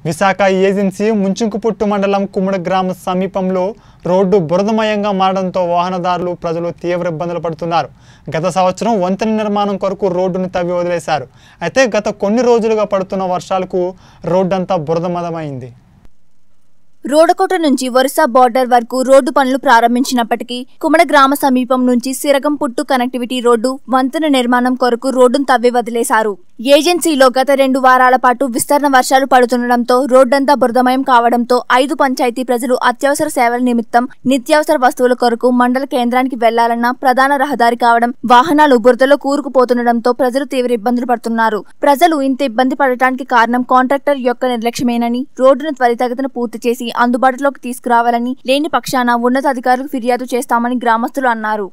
Visakha agency ముంచుకుపుట్టు మండలం కుమ్మడి గ్రామ సమీపంలో రోడ్డు బురదమయంగా మారడంతో వాహనదారులు ప్రజలు తీవ్ర ఇబ్బందులు పడుతున్నారు గత సంవత్సరం వంతెన నిర్మాణం కొరకు రోడ్డును తవ్వి వదిలేశారు అయితే గత కొన్ని రోజులుగా పడుతున్న వర్షాలకు రోడ్డంతా బురదమయమైంది రోడకోట నుంచి వరుస బార్డర్ వరకు రోడ్డు పనులు ప్రారంభించినప్పటికీ కుమడ గ్రామ సమీపం నుంచి సిరగం పుట్టు కనెక్టివిటీ రోడ్డు వంతెన నిర్మాణం కొరకు రోడ్డును తవ్వి వదిలేశారు ఏజెన్సీలో గత రెండు వారాల పాటు విస్తరణ వర్షాలు పడుతుండటంతో రోడ్డంతా బురదమయం కావడంతో ఐదు పంచాయతీ ప్రజలు అత్యవసర సేవల నిమిత్తం నిత్యావసర వస్తువుల కొరకు మండల కేంద్రానికి వెళ్లాలన్న ప్రధాన రహదారి కావడం వాహనాలు బురదలో కూరుకుపోతుండటంతో ప్రజలు తీవ్ర ఇబ్బందులు పడుతున్నారు ప్రజలు ఇంత ఇబ్బంది పడటానికి కారణం కాంట్రాక్టర్ యొక్క నిర్లక్ష్యమేనని రోడ్డును త్వరితగతిన పూర్తి చేసి అందుబాటులోకి తీసుకురావాలని లేని పక్షాన ఉన్నతాధికారులకు ఫిర్యాదు చేస్తామని గ్రామస్తులు అన్నారు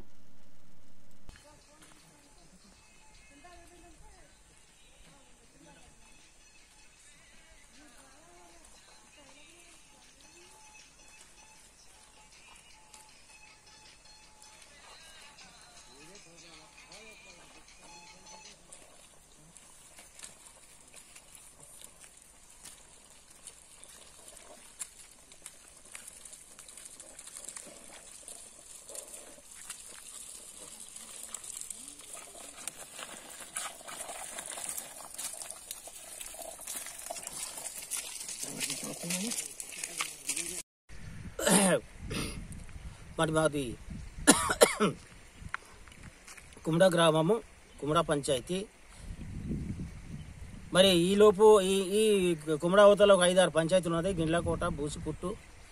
మరి మాది కుమ్డా గ్రామము కుమ్డా పంచాయతీ మరి ఈలోపు ఈ ఈ కుమ్డా అవతల ఒక ఐదారు పంచాయతీలు ఉన్నది గిండ్లకోట బూసిపుట్టు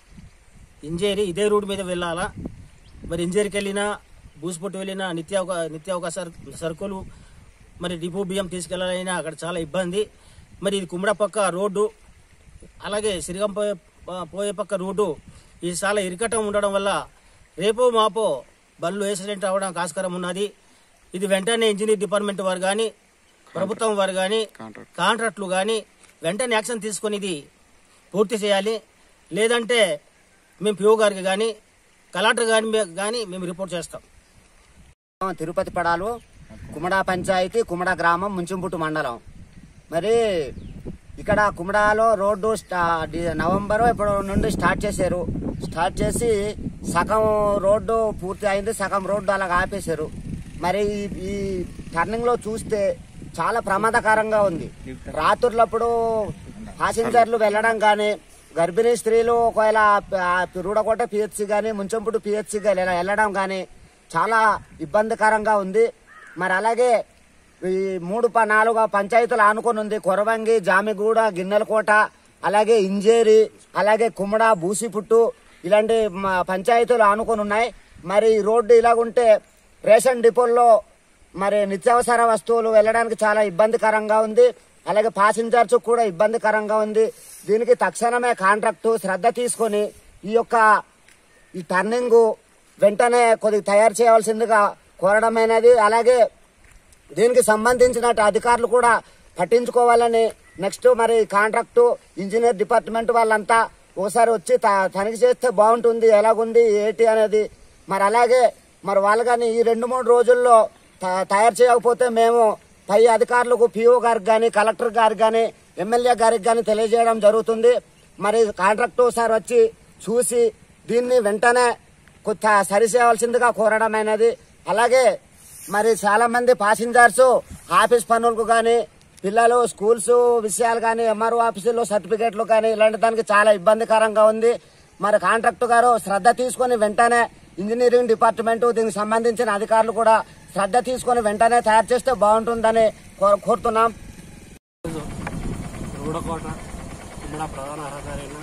ఇంజేరి ఇదే రూట్ మీద వెళ్ళాలా మరి ఇంజేరికి వెళ్ళినా బూసిపుట్టు వెళ్ళినా నిత్యావక నిత్యావకాశ సరుకులు మరి డిపో బియ్యం తీసుకెళ్ళాలైనా అక్కడ చాలా ఇబ్బంది మరి ఇది కుమ్డా పక్క రోడ్డు అలాగే సిరిగం పోయే పోయే పక్క రోడ్డు ఇది చాలా ఇరకటం ఉండడం వల్ల రేపో మాపో బండ్లు యాక్సిడెంట్ అవ్వడానికి ఆస్కారం ఉన్నది ఇది వెంటనే ఇంజనీర్ డిపార్ట్మెంట్ వారు కానీ ప్రభుత్వం వారు కానీ కాంట్రాక్ట్లు కానీ వెంటనే యాక్షన్ తీసుకొని ఇది పూర్తి చేయాలి లేదంటే మేము పిఓ గారికి కానీ కలెక్టర్ గారి కానీ మేము రిపోర్ట్ చేస్తాం తిరుపతి పడాలు కుమడా పంచాయతీ కుమడా గ్రామం ముంచుంపుట్టు మండలం మరి ఇక్కడ కుమడాలో రోడ్డు స్టా డి- నవంబర్ ఇప్పుడు నుండి స్టార్ట్ చేశారు స్టార్ట్ చేసి సగం రోడ్డు పూర్తి అయింది సగం రోడ్డు అలాగ ఆపేశారు మరి ఈ- ఈ టర్నింగ్ లో చూస్తే చాలా ప్రమాదకరంగా ఉంది రాత్రులప్పుడు ప్యాసింజర్లు వెళ్ళడం కానీ గర్భిణీ స్త్రీలు ఒకవేళ రూడకోట పిహెచ్సి కానీ ముంచంపుడు పిహెచ్సి వెళ్ళడం కానీ చాలా ఇబ్బందికరంగా ఉంది మరి అలాగే ఈ మూడు ప- నాలుగు పంచాయతీలు ఆనుకొని ఉంది కొరవంగి జామిగూడ గిన్నెలకోట అలాగే ఇంజేరి అలాగే కుమ్మడ బూసిపుట్టు ఇలాంటి మ- పంచాయతీలు ఆనుకొని ఉన్నాయి మరి ఈ రోడ్డు ఇలాగుంటే రేషన్ డిపోల్లో మరి నిత్యావసర వస్తువులు వెళ్ళడానికి చాలా ఇబ్బందికరంగా ఉంది అలాగే ప్యాసింజర్స్ కూడా ఇబ్బందికరంగా ఉంది దీనికి తక్షణమే కాంట్రాక్టు శ్రద్ధ తీసుకొని ఈ యొక్క ఈ టర్నింగ్ వెంటనే కొద్దిగా తయారు చేయవలసిందిగా కోరడమైనది అలాగే దీనికి సంబంధించిన అధికారులు కూడా పట్టించుకోవాలని నెక్స్ట్ మరి కాంట్రాక్టు ఇంజనీర్ డిపార్ట్మెంట్ వాళ్ళంతా ఒకసారి వచ్చి త- తనిఖీ చేస్తే బాగుంటుంది ఎలాగుంది ఏంటి అనేది మరి అలాగే మరి వాళ్ళు కానీ ఈ రెండు మూడు రోజుల్లో త- తయారు చేయకపోతే మేము పై అధికారులకు పిఓ గారికి కానీ కలెక్టర్ గారికి కానీ ఎమ్మెల్యే గారికి కానీ తెలియజేయడం జరుగుతుంది మరి కాంట్రాక్టు సార్ వచ్చి చూసి దీన్ని వెంటనే కొత్త సరిచేయవలసిందిగా కోరడమైనది అలాగే మరి చాలా మంది ప్యాసింజర్స్ ఆఫీస్ పనులకు కానీ పిల్లలు స్కూల్స్ విషయాలు కానీ ఎంఆర్ఓ ఆఫీసుల్లో సర్టిఫికేట్లు కానీ ఇలాంటి దానికి చాలా ఇబ్బందికరంగా ఉంది మరి కాంట్రాక్టర్ గారు శ్రద్ధ తీసుకొని వెంటనే ఇంజనీరింగ్ డిపార్ట్మెంట్ దీనికి సంబంధించిన అధికారులు కూడా శ్రద్ధ తీసుకొని వెంటనే తయారు చేస్తే బాగుంటుందని కోరు- కోరుతున్నాం రూడకోట కుమ్మడ ప్రధాన రహదారి అయిన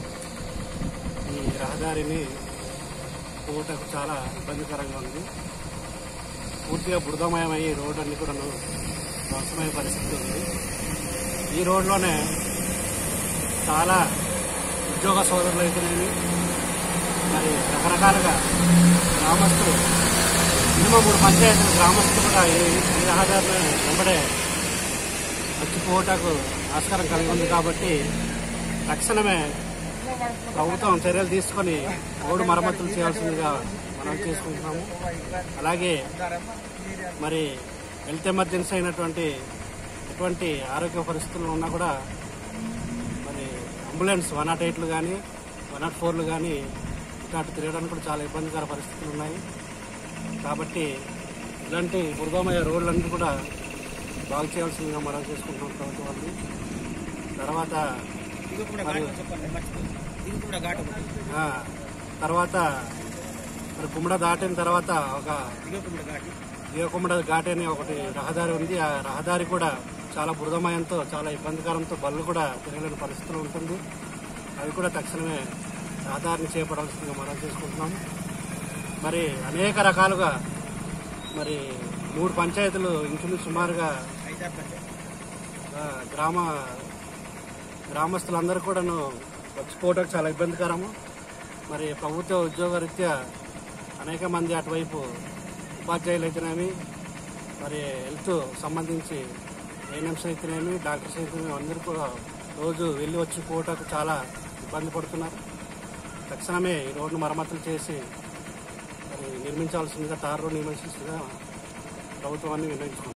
ఈ రహదారిని పోవటకు చాలా ఇబ్బందికరంగా ఉంది పూర్తిగా బురదమయమయ్యి రోడ్డు అన్ని కూడా ధ్వంసమయ్యే పరిస్థితి ఉంది ఈ రోడ్లోనే చాలా ఉద్యోగ సోదరులు అయితేనేమి మరి రకరకాలుగా గ్రామస్తులు మినిమం మూడు పంచాయతీల గ్రామస్తులు కూడా ఈ ఈ రహదారిని వెంబడే వచ్చిపోవటకు ఆస్కారం కలిగి ఉంది కాబట్టి తక్షణమే ప్రభుత్వం చర్యలు తీసుకొని రోడ్డు మరమ్మతులు చేయాల్సిందిగా మనం చేసుకుంటున్నాము అలాగే మరి హెల్త్ ఎమర్జెన్సీ అయినటువంటి ఎటువంటి ఆరోగ్య పరిస్థితుల్లో ఉన్నా కూడా మరి అంబులెన్స్ వన్ నాట్ ఎయిట్లు కానీ వన్ నాట్ ఫోర్లు కానీ ఇట్లాంటి తిరగడానికి కూడా చాలా ఇబ్బందికర పరిస్థితులు ఉన్నాయి కాబట్టి ఇలాంటి బురదమయ రోడ్లన్నీ కూడా బాగు చేయాల్సిందిగా మనం చేసుకుంటున్నాం ప్రభుత్వాన్ని తర్వాత మరి ఆ, తర్వాత మరి కుమ్మడ దాటిన తర్వాత ఒక దిగకుమ్మడ ఘాటి అనే ఒకటి రహదారి ఉంది ఆ రహదారి కూడా చాలా బురదమయంతో చాలా ఇబ్బందికరంతో బళ్ళు కూడా తిరగలేని పరిస్థితులు ఉంటుంది అవి కూడా తక్షణమే రహదారిని చేపడాల్సిందిగా మనం చేసుకుంటున్నాం మరి అనేక రకాలుగా మరి మూడు పంచాయతీలు ఇంచుమించు సుమారుగా ఆ, గ్రామ గ్రామస్తులందరూ కూడాను వచ్చిపోవడానికి చాలా ఇబ్బందికరము మరి ప్రభుత్వ ఉద్యోగ రీత్యా అనేక మంది అటువైపు ఉపాధ్యాయులు అయితేనేమి మరి హెల్త్ సంబంధించి ఏఎన్ఎంస్ అయితేనేమి డాక్టర్స్ అయితేనేమి అందరూ కూడా రోజు వెళ్ళి వచ్చి పోవటానికి చాలా ఇబ్బంది పడుతున్నారు తక్షణమే ఈ రోడ్డు మరమ్మతులు చేసి మరి నిర్మించాల్సిందిగా తారు రోడ్డు నిర్మించాల్సిందిగా ప్రభుత్వాన్ని నిర్ణయించుకున్నాం